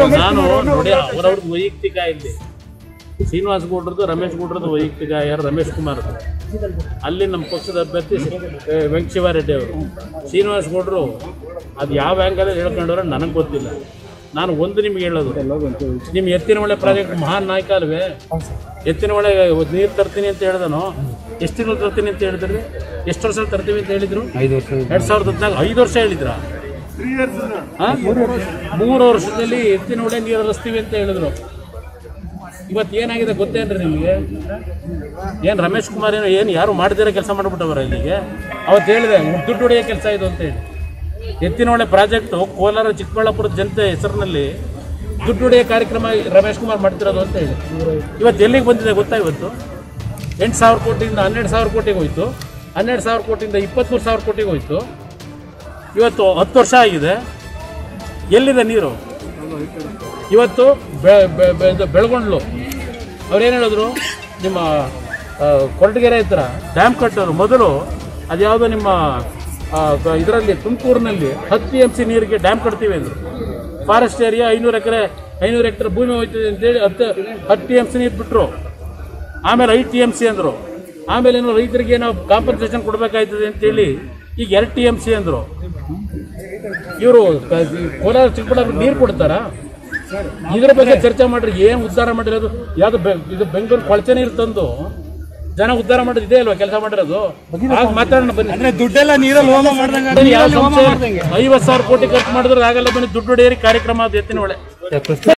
ನಾನು ನೋಡಿ ಅವರವ್ರದ್ದು ವೈಯಕ್ತಿಕ ಇಲ್ಲಿ ಶ್ರೀನಿವಾಸ್ ಗೌಡ್ರದ್ದು ರಮೇಶ್ ಗೌಡ್ರದ್ದು ವೈಯಕ್ತಿಕ ಯಾರು ರಮೇಶ್ ಕುಮಾರ್ ಅಲ್ಲಿ ನಮ್ಮ ಪಕ್ಷದ ಅಭ್ಯರ್ಥಿ ಆ, ವೆಂಕಟಶಿವಾರೆಡ್ಡಿ ಅವರು ಶ್ರೀನಿವಾಸ್ ಗೌಡ್ರು ಅದು ಯಾವ ಆ್ಯಂಗಲಲ್ಲಿ ಹೇಳ್ಕೊಂಡವ್ರೆ ನನಗೆ ಗೊತ್ತಿಲ್ಲ ನಾನು ಒಂದು ನಿಮ್ಗೆ ಹೇಳೋದು ನಿಮ್ಮ ಎತ್ತಿನ ಹೊಳೆ ಪ್ರಾಜೆಕ್ಟ್ ಮಹಾನ್ ನಾಯಕ ಅಲ್ವೇ ಎತ್ತಿನ ಹೊಳೆ ನೀರು ತರ್ತೀನಿ ಅಂತ ಹೇಳ್ದನು ಎಷ್ಟು ತಿಂಗಳು ತರ್ತೀನಿ ಅಂತ ಹೇಳಿದ್ರಿ ಎಷ್ಟು ವರ್ಷ ತರ್ತೀವಿ ಅಂತ ಹೇಳಿದ್ರು ಐದು ವರ್ಷ ಎರಡ್ ಸಾವಿರದ ಹದಿನಾಲ್ಕು ಐದು ವರ್ಷ ಹೇಳಿದ್ರ ಮೂರು ವರ್ಷದಲ್ಲಿ ಎತ್ತಿನ ಹೊಳೆ ನೀರು ಹರಿಸ್ತೀವಿ ಅಂತ ಹೇಳಿದ್ರು ಇವತ್ತು ಏನಾಗಿದೆ ಗೊತ್ತೇನ್ರಿ ನಿಮಗೆ ಏನು ರಮೇಶ್ ಕುಮಾರ್ ಏನೋ ಏನು ಯಾರು ಮಾಡದಿರೋ ಕೆಲಸ ಮಾಡಿಬಿಟ್ಟವ್ರ ಇಲ್ಲಿಗೆ ಅವತ್ತು ಹೇಳಿದೆ ದುಡ್ಡು ಹೊಡೆಯೋ ಕೆಲಸ ಇದು ಅಂತ ಹೇಳಿ ಎತ್ತಿನ ಹೊಳೆ ಪ್ರಾಜೆಕ್ಟು ಕೋಲಾರ ಚಿಕ್ಕಬಳ್ಳಾಪುರದ ಜನತೆ ಹೆಸರಿನಲ್ಲಿ ದುಡ್ಡು ಹೊಡೆಯೋ ಕಾರ್ಯಕ್ರಮ ರಮೇಶ್ ಕುಮಾರ್ ಮಾಡ್ತಿರೋದು ಅಂತ ಹೇಳಿ ಇವತ್ತು ಎಲ್ಲಿಗೆ ಬಂದಿದೆ ಗೊತ್ತಾ ಇವತ್ತು ಎಂಟು ಸಾವಿರ ಕೋಟಿಯಿಂದ ಹನ್ನೆರಡು ಸಾವಿರ ಕೋಟಿಗೆ ಹೋಯ್ತು ಹನ್ನೆರಡು ಸಾವಿರ ಕೋಟಿಯಿಂದ ಇಪ್ಪತ್ತ್ಮೂರು ಸಾವಿರ ಕೋಟಿಗೆ ಹೋಯ್ತು ಇವತ್ತು ಹತ್ತು ವರ್ಷ ಆಗಿದೆ ಎಲ್ಲಿದೆ ನೀರು ಇವತ್ತು ಬೆ ಬೆ- ಬೆ- ಇದು ಬೆಳಗೊಂಡ್ಲು ಅವ್ರೇನು ಹೇಳಿದ್ರು ನಿಮ್ಮ ಆ, ಕೊರಟಗೆರೆ ಹತ್ರ ಡ್ಯಾಮ್ ಕಟ್ಟೋರು ಮೊದಲು ಅದ್ಯಾವುದೋ ನಿಮ್ಮ ಇದರಲ್ಲಿ ತುಮಕೂರಿನಲ್ಲಿ ಹತ್ತು ಟಿ ಎಮ್ ಸಿ ನೀರಿಗೆ ಡ್ಯಾಮ್ ಕಟ್ತೀವಿ ಅಂದರು ಫಾರೆಸ್ಟ್ ಏರಿಯಾ ಐನೂರು ಎಕರೆ ಐನೂರು ಎಕರೆ ಭೂಮಿ ಹೋಯ್ತದೆ ಅಂತೇಳಿ ಹತ್ತು ಹತ್ತು ಟಿ ಎಮ್ ಸಿ ನೀರು ಬಿಟ್ಟರು ಆಮೇಲೆ ಐದು ಟಿ ಎಮ್ ಸಿ ಅಂದರು ಆಮೇಲೆ ಏನು ರೈತರಿಗೆ ನಾವು ಕಾಂಪನ್ಸೇಷನ್ ಕೊಡಬೇಕಾಯ್ತದೆ ಅಂತೇಳಿ ಈಗ ಎರಡು ಟಿ ಎಮ್ ಸಿ ಅಂದರು ಇವರು ಕೋಲಾರ ಚಿಕ್ಕಬಳ್ಳಾಪುರ ನೀರು ಕೊಡ್ತಾರಾ ಇದ್ರ ಬಗ್ಗೆ ಚರ್ಚೆ ಮಾಡ್ರಿ ಏನು ಉದ್ಧಾರ ಮಾಡಿರೋದು ಯಾವ್ದು ಬೆ- ಇದು ಬೆಂಗಳೂರು ಕೊಳಚೆ ನೀರು ತಂದು ಜನ ಉದ್ಧಾರ ಮಾಡೋದು ಇದೇ ಅಲ್ವಾ ಕೆಲಸ ಮಾಡಿರೋದು ಆಗ ಮಾತಾಡೋಣ ಬನ್ನಿ ದುಡ್ಡೆಲ್ಲ ನೀರಲ್ಲಿ ಹೋಮ ಮಾಡ್ದಂಗ ಬನ್ನಿ, ಯಾವ ಸಂಸ್ಥೆ ಐವತ್ತು ಸಾವಿರ ಕೋಟಿ ಖರ್ಚು ಮಾಡಿದ್ರೆ ಆಗಲ್ಲ ಬನ್ನಿ ದುಡ್ಡು ಹೊಡೆಯರಿ ಕಾರ್ಯಕ್ರಮ ಅದು ಎತ್ತಿನ ಒಳೆ